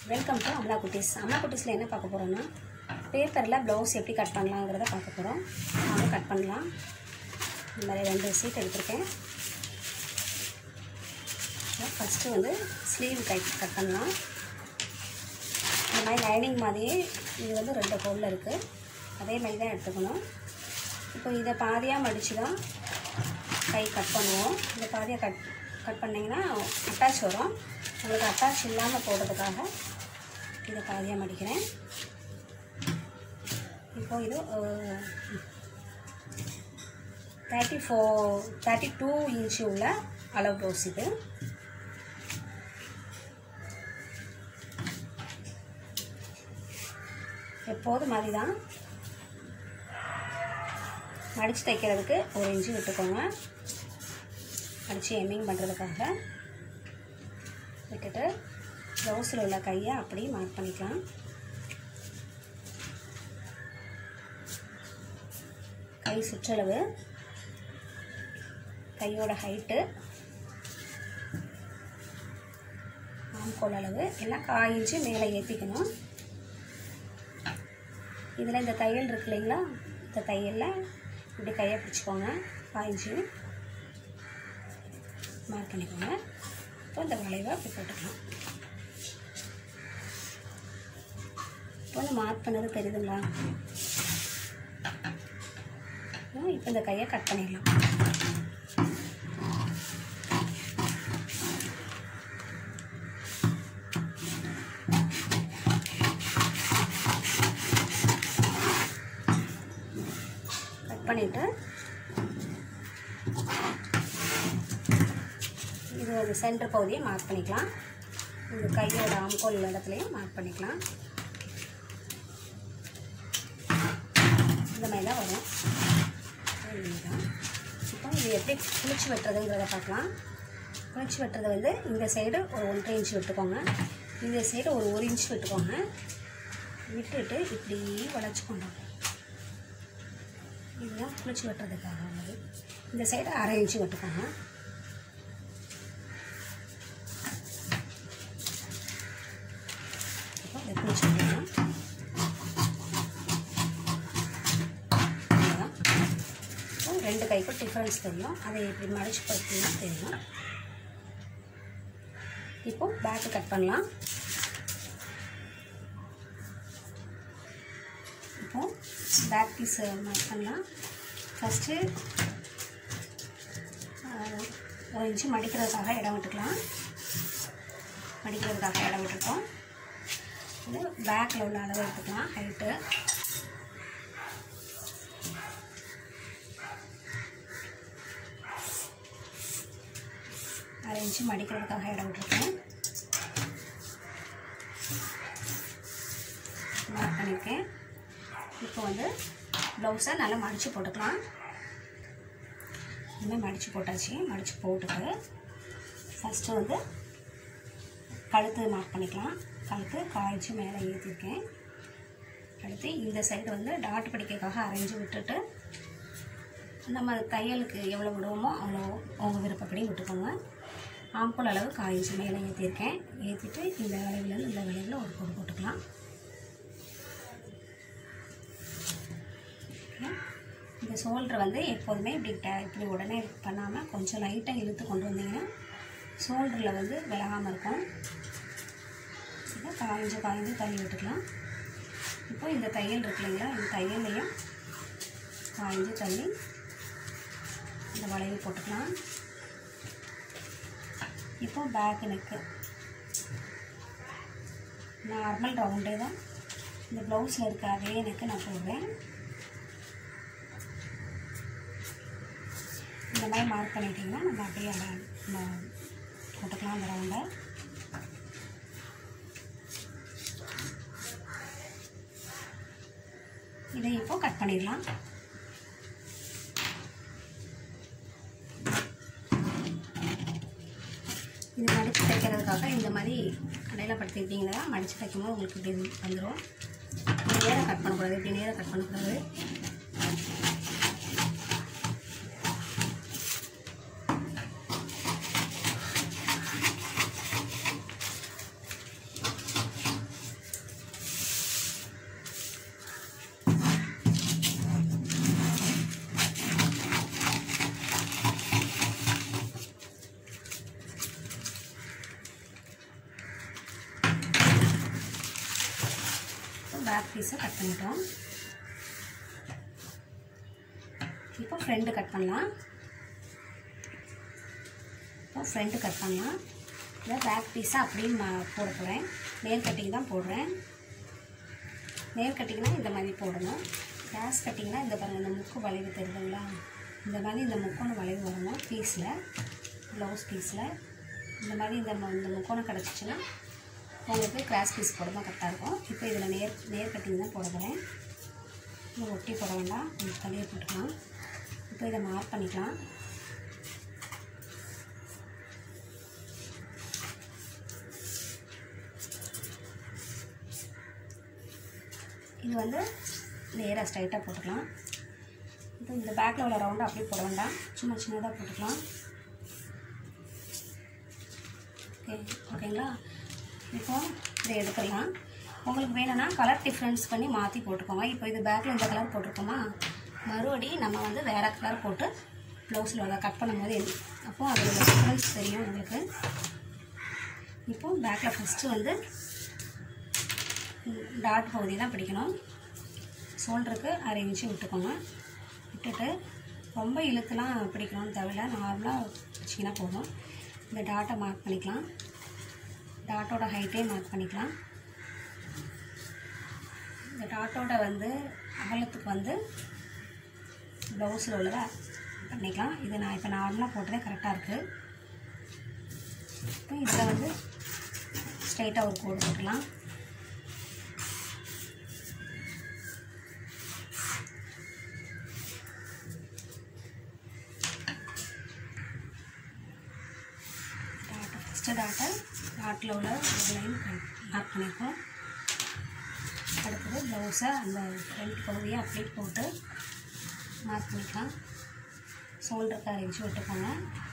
Welcome to Amala குட்டீஸ் அமலா குட்டீஸில் என்ன பார்க்க போகிறோம்னா பேப்பரில் ப்ளவுஸ் எப்படி கட் பண்ணலாங்கிறத பார்க்க போகிறோம் அதை கட் பண்ணலாம் இந்த மாதிரி ரெண்டு சீட் எடுத்திருக்கேன் ஃபஸ்ட்டு வந்து ஸ்லீவ் கை கட் பண்ணலாம் இந்த மாதிரி லைனிங் மாதிரியே இது வந்து ரெண்டு ஹோலில் இருக்குது அதே மாதிரி தான் எடுத்துக்கணும் இப்போ இதை பாதியாக மடித்து தான் கை கட் பண்ணுவோம் இந்த பாதியாக கட் கட் பண்ணிங்கன்னா அட்டாச் வரும் உங்களுக்கு அட்டாச் இல்லாமல் போடுறதுக்காக இதை பாதியாக மடிக்கிறேன் இப்போ இது thirty four thirty two inch உள்ள அளவு ப்ளவுஸ் இது எப்போதும் மாதிரி தான் மடித்து தைக்கிறதுக்கு ஒரு இன்ச்சு விட்டுக்கோங்க மடித்து எம்மிங் பண்ணுறதுக்காக விட்டுட்டு ப்ளவுஸில் உள்ள கையை அப்படியே மார்க் பண்ணிக்கலாம் கை சுற்றளவு கையோட ஹைட்டு ஆம்கோல் அளவு எல்லாம் காய் இன்ச்சு மேலே ஏற்றிக்கணும் இதில் இந்த தையல் இருக்கு இல்லைங்களா இந்த தையலில் இப்படி கையை பிடிச்சிக்கோங்க காய்ஞ்சி மார்க் பண்ணிக்கோங்க இப்போ இந்த வளைவை அப்படி போட்டுக்கலாம் இப்போ வந்து மார்க் பண்ணது தெரியுதுங்களா இப்போ இந்த கையை கட் பண்ணிடலாம் கட் பண்ணிவிட்டு இது ஒரு சென்டர் பகுதியை மார்க் பண்ணிக்கலாம் இந்த கையோட ஆம்கோல் இடத்துலையும் மார்க் பண்ணிக்கலாம் இந்த மாதிரி தான் வரும் இதுதான் இப்போ இது எப்படி குளிச்சு வெட்டுறதுங்கிறத பார்க்கலாம் குளிச்சு வெட்டுறது வந்து இந்த சைடு ஒரு ஒன்றரை இன்ச் விட்டுக்கோங்க இந்த சைடு ஒரு ஒரு இன்ச் விட்டுக்கோங்க விட்டுட்டு இப்படி வளைச்சி கொண்டு வாங்க. இதுதான் குளிச்சு வெட்டுறதுக்காக உள்ளது இந்த சைடு அரை இன்ச்சு விட்டுக்கோங்க இப்போ இதை குளிச்சு விட்டுக்கலாம் அவ்வளோதான். இப்போ ரெண்டு கைக்கும் டிஃப்ரென்ஸ் தெரியும் அதை எப்படி மடிச்சு படுத்தினா தெரியும் இப்போ பேக்கு கட் பண்ணலாம் இப்போ பேக் பீஸ் மார்க் பண்ணலாம் ஃபஸ்ட்டு ஒரு இன்ச்சு மடிக்கிறதுக்காக இடம் விட்டுக்கலாம் மடிக்கிறதுக்காக இடம் விட்டுருக்கோம் இது பேக்கில் உள்ள அளவு எடுத்துக்கலாம் ஹைட்டு அரை இன்ச்சு மடிக்கிறதுக்காக இடம் விட்டுருக்கேன் மார்க் பண்ணியிருக்கேன் இப்போ வந்து ப்ளவுஸை நல்லா மடித்து போட்டுக்கலாம் இனிமேல் மடித்து போட்டாச்சு மடித்து போட்டுட்டு ஃபஸ்ட்டு வந்து கழுத்து மார்க் பண்ணிக்கலாம் கழுத்து காய்ச்சி மேலே ஏற்றிருக்கேன் அடுத்து இந்த சைடு வந்து டாட் பிடிக்கிறதுக்காக அரைஞ்சி விட்டுட்டு நம்ம தையலுக்கு எவ்வளோ விடுவோமோ அவ்வளோ உங்கள் விருப்பப்படி விட்டுக்கோங்க ஆம்பூல் அளவு காய்ச்சி மேலே ஏற்றிருக்கேன் ஏற்றிட்டு இந்த விளைவுலேருந்து இந்த விளைவில் ஒரு கோடு போட்டுக்கலாம் இந்த ஷோல்டர் வந்து எப்போதுமே இப்படி ட இப்படி உடனே பண்ணாமல் கொஞ்சம் லைட்டாக இழுத்து கொண்டு வந்தீங்கன்னா ஷோல்டரில் வந்து விலகாமல் இருக்கும் இதை காய்ஞ்சு காய்ஞ்சு தள்ளி விட்டுக்கலாம் இப்போ இந்த தையல் இருக்கு இல்லைங்களா இந்த தையல்லையும் காய்ஞ்சு தள்ளி இந்த வளைவு போட்டுக்கலாம் இப்போ பேக் நெக்கு நார்மல் ரவுண்டே தான் இந்த ப்ளவுஸில் இருக்க அதே நெக்கு நான் போடுறேன் இந்த மாதிரி மார்க் பண்ணிட்டிங்கன்னா நம்ம அப்படியே அதை நம்ம போட்டுக்கலாம் அந்த ரவுண்டை இதை இப்போ கட் பண்ணிடலாம் இது மடித்து தைக்கிறதுக்காக இந்த மாதிரி கடையில் படுத்திக்கிட்டிங்கன்னா மடித்து தைக்கும்போது உங்களுக்கு இப்படி வந்துடும் நேராக கட் பண்ணக்கூடாது இப்படி நேராக கட் பண்ணக்கூடாது பேக் பீஸை கட் பண்ணிட்டோம் இப்போ ஃப்ரெண்டு கட் பண்ணலாம் இப்போ ஃப்ரெண்டு கட் பண்ணலாம் இதை பேக் பீஸை அப்படியே ம- போட போகிறேன் நேர் கட்டிங் தான் போடுறேன் நேர் கட்டிங்னா இந்த மாதிரி போடணும் கிராஸ் கட்டிங்னா இந்த பாருங்க இந்த முக்கு வளைவு தெரியுதுங்களா இந்த மாதிரி இந்த முக்கோண வளைவு வரணும் பீஸில் ப்ளவுஸ் பீஸில் இந்த மாதிரி இந்த ம- இந்த முக்கோணம் கிடச்சிச்சின்னா உங்களுக்கு கிராஸ் பீஸ் போடும்போது கரெக்டாக இருக்கும் இப்போ இதில் நேர் நேர் கட்டிங் தான் போட போகிறேன் இது ஒட்டி போட வேண்டாம் கொஞ்சம் தள்ளியே போட்டுக்கலாம் இப்போ இதை மார்க் பண்ணிக்கலாம் இது வந்து நேராக ஸ்ட்ரைட்டாக போட்டுக்கலாம் இப்போ இந்த பேக்கில் உள்ள ரவுண்டாக அப்படியே போட வேண்டாம் சும்மா சின்னதாக போட்டுக்கலாம் ஓகே ஓகேங்களா இப்போ இதை எடுத்துடலாம் உங்களுக்கு வேணும்னா கலர் டிஃப்ரென்ஸ் பண்ணி மாற்றி போட்டுக்கோங்க இப்போ இது பேக்கில் இந்த கலர் போட்டிருக்கோமா மறுபடி நம்ம வந்து வேறு கலர் போட்டு ப்ளவுஸில் உள்ள கட் பண்ணும்போது அப்போது அதோட டிஃப்ரென்ஸ் தெரியும் உங்களுக்கு இப்போ பேக்கில் ஃபஸ்ட்டு வந்து டாட் பகுதி தான் பிடிக்கணும் ஷோல்டருக்கு அரை இன்ச்சு விட்டுக்கோங்க விட்டுட்டு ரொம்ப இழுத்துலாம் பிடிக்கணும்னு தேவையில்ல நார்மலாக வச்சிங்கன்னா போதும் இந்த டாட்டை மார்க் பண்ணிக்கலாம் டாட்டோட ஹைட்டே மார்க் பண்ணிக்கலாம் இந்த டாட்டோட வந்து அகலத்துக்கு வந்து ப்ளவுஸில் உள்ளதை பண்ணிக்கலாம் இது நான் இப்போ நார்மலாக போட்டதே கரெக்டாக இருக்குது இப்போ இதில் வந்து ஸ்ட்ரைட்டாக ஒரு கோடு போட்டுக்கலாம் டாட்டை ஃபஸ்ட்டு டாட்டை டாட்டில் உள்ள ஒரு லைன் மார்க் பண்ணியிருக்கோம் அடுத்தது ப்ளவுஸை அந்த ஃப்ரண்ட் பகுதியை அப்படியே போட்டு மார்க் பண்ணிக்கலாம் ஷோல்டருக்கு அரைஞ்சி விட்டுக்கோங்க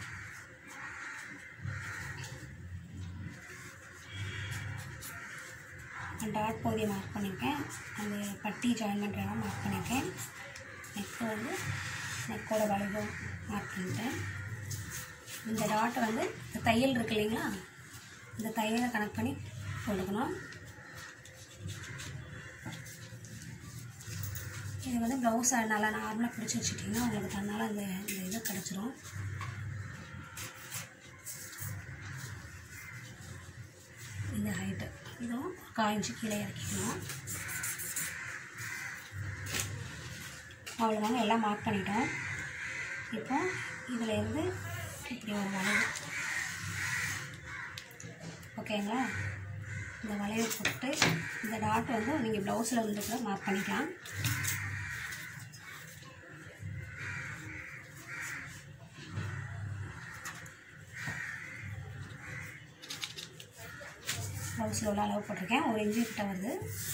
டாட் பகுதியை மார்க் பண்ணியிருக்கேன் அந்த பட்டி ஜாயின் பண்ணுற இடம் மார்க் பண்ணியிருக்கேன் நெக்கு வந்து நெக்கோட வளைவு மார்க் பண்ணிட்டேன் இந்த டாட்டை வந்து இந்த தையல் இருக்கு இல்லைங்களா இந்த தையலை கனெக்ட் பண்ணி போட்டுக்கணும் இது வந்து ப்ளவுஸை நல்லா நார்மலாக பிடிச்சி வச்சுட்டிங்கன்னா உங்களுக்கு தன்னால் அந்த இந்த இது கிடச்சிரும் இந்த ஹைட்டு இதுவும் கால் இன்ச்சு கீழே இறக்கிக்கணும் அவ்வளோதாங்க எல்லாம் மார்க் பண்ணிட்டோம் இப்போ இதில் இருந்து இப்படி ஒரு வளைவு ஓகேங்களா இந்த வளைவு போட்டு இந்த டாட் வந்து நீங்கள் ப்ளவுஸில் வந்து கூட மார்க் பண்ணிக்கலாம் ப்ளவுஸில் உள்ள அளவு போட்டிருக்கேன் ஒரு இன்ச்சு கிட்ட வருது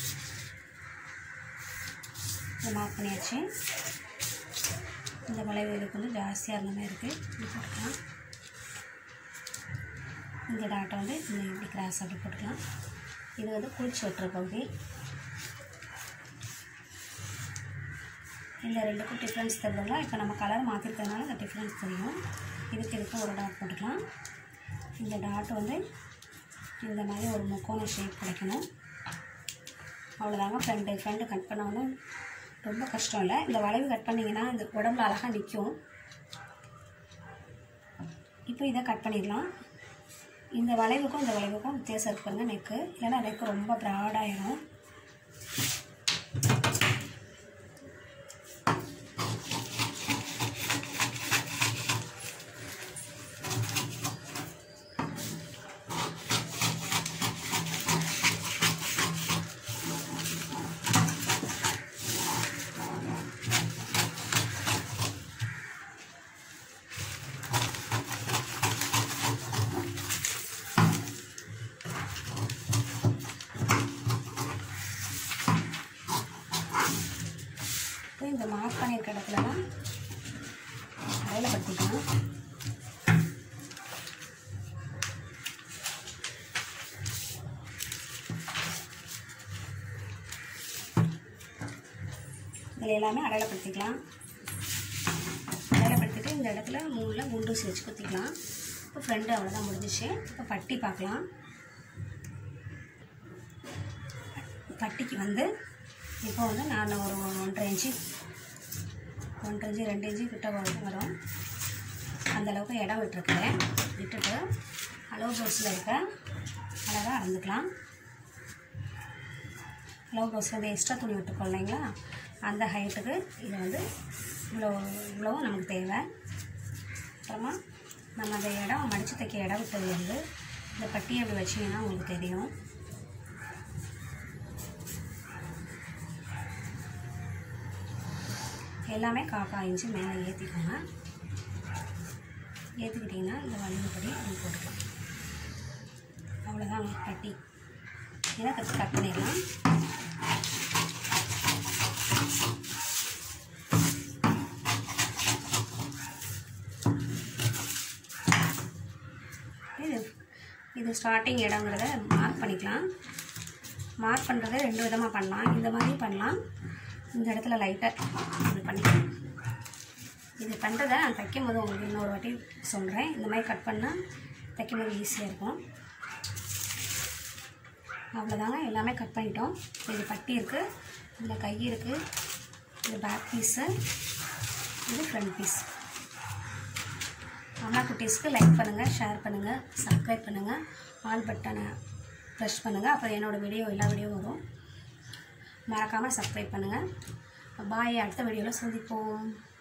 இதை மார்க் பண்ணியாச்சு இந்த வளைவு இது கொஞ்சம் ஜாஸ்தியாக இருந்த மாதிரி இருக்குது இது போட்டுக்கலாம் இந்த டாட்டை வந்து இந்த இப்படி கிராஸ் அப்படி போட்டுக்கலாம் இது வந்து குளிச்சு வெட்டுற பகுதி இந்த ரெண்டுக்கும் டிஃப்ரென்ஸ் தெரியுங்களா இப்போ நம்ம கலர் மாற்றிருக்கிறதுனால இந்த டிஃப்ரென்ஸ் தெரியும் இதுக்கு இதுக்கு ஒரு டாட் போட்டுக்கலாம் இந்த டாட் வந்து இந்த மாதிரி ஒரு முக்கோண ஷேப் கிடைக்கணும் அவ்வளோதாங்க ஃப்ரெண்டு ஃப்ரெண்டு கட் பண்ணணும் ரொம்ப கஷ்டம் இல்லை இந்த வளைவு கட் பண்ணிங்கன்னா இந்த உடம்புல அழகாக நிற்கும் இப்போ இதை கட் பண்ணிடலாம் இந்த வளைவுக்கும் இந்த வளைவுக்கும் வித்தியாசம் இருக்கு பாருங்க நெக்கு இல்லைன்னா நெக்கு ரொம்ப ப்ராடாயிரும் இப்போ இந்த மார்க் பண்ணியிருக்க இடத்துலலாம் அடையாளப்படுத்திக்கலாம் இதில் எல்லாமே அடையாளப்படுத்திக்கலாம் அடையாளப்படுத்திட்டு இந்த இடத்துல மூணில் குண்டூசி வச்சு குத்திக்கலாம் இப்போ ஃப்ரெண்டு அவ்வளோதான் முடிஞ்சிச்சு இப்போ பட்டி பார்க்கலாம் பட்டிக்கு வந்து இப்போ வந்து நான் ஒரு ஒன்றரை இன்ச்சு ஒன்றரை இன்ச்சு ரெண்டு இன்ச்சு கிட்ட வரும் வரும் அந்த அளவுக்கு இடம் விட்டுருக்கிறேன் விட்டுட்டு அளவு ப்ளவுஸில் இருக்க அழகாக அளந்துக்கலாம் அளவு ப்ளவுஸில் இந்த எக்ஸ்ட்ரா துணி விட்டுருக்கோம் இல்லைங்களா அந்த ஹைட்டுக்கு இது வந்து இவ்வளோ இவ்வளோ நமக்கு தேவை அப்புறமா நம்ம அந்த இடம் மடித்து தைக்க இடம் விட்டது வந்து இந்த பட்டியை அப்படி வச்சிங்கன்னா உங்களுக்கு தெரியும் எல்லாமே காக்கா இன்ச்சு மேலே ஏற்றிக்கோங்க ஏற்றிக்கிட்டிங்கன்னா இந்த வளைவுப்படி அப்படி போட்டுக்கலாம் அவ்வளோதான் கட்டி இதை கட் கட் பண்ணிடலாம் இது இது ஸ்டார்டிங் இடங்கிறத மார்க் பண்ணிக்கலாம் மார்க் பண்ணுறத ரெண்டு விதமாக பண்ணலாம் இந்த மாதிரி பண்ணலாம் இந்த இடத்துல லைட்டாக இது பண்ணிக்கலாம் இது பண்ணுறத நான் தைக்கும் போது உங்களுக்கு இன்னொரு வாட்டி சொல்கிறேன் இந்த மாதிரி கட் பண்ணால் தைக்கும் போது ஈஸியாக இருக்கும் அவ்வளோதாங்க எல்லாமே கட் பண்ணிட்டோம் இது பட்டி இருக்குது இதில் கை இருக்குது இது பேக் பீஸு இது ஃப்ரண்ட் பீஸ் அம்மா குட்டீஸ்க்கு லைக் பண்ணுங்கள் ஷேர் பண்ணுங்கள் சப்ஸ்கிரைப் பண்ணுங்கள் ஆல் பட்டனை ப்ரெஸ் பண்ணுங்கள் அப்புறம் என்னோடய வீடியோ எல்லா வீடியோ வரும் மறக்காமல் சப்ஸ்கிரைப் பண்ணுங்கள் பாய் அடுத்த வீடியோவில் சந்திப்போம்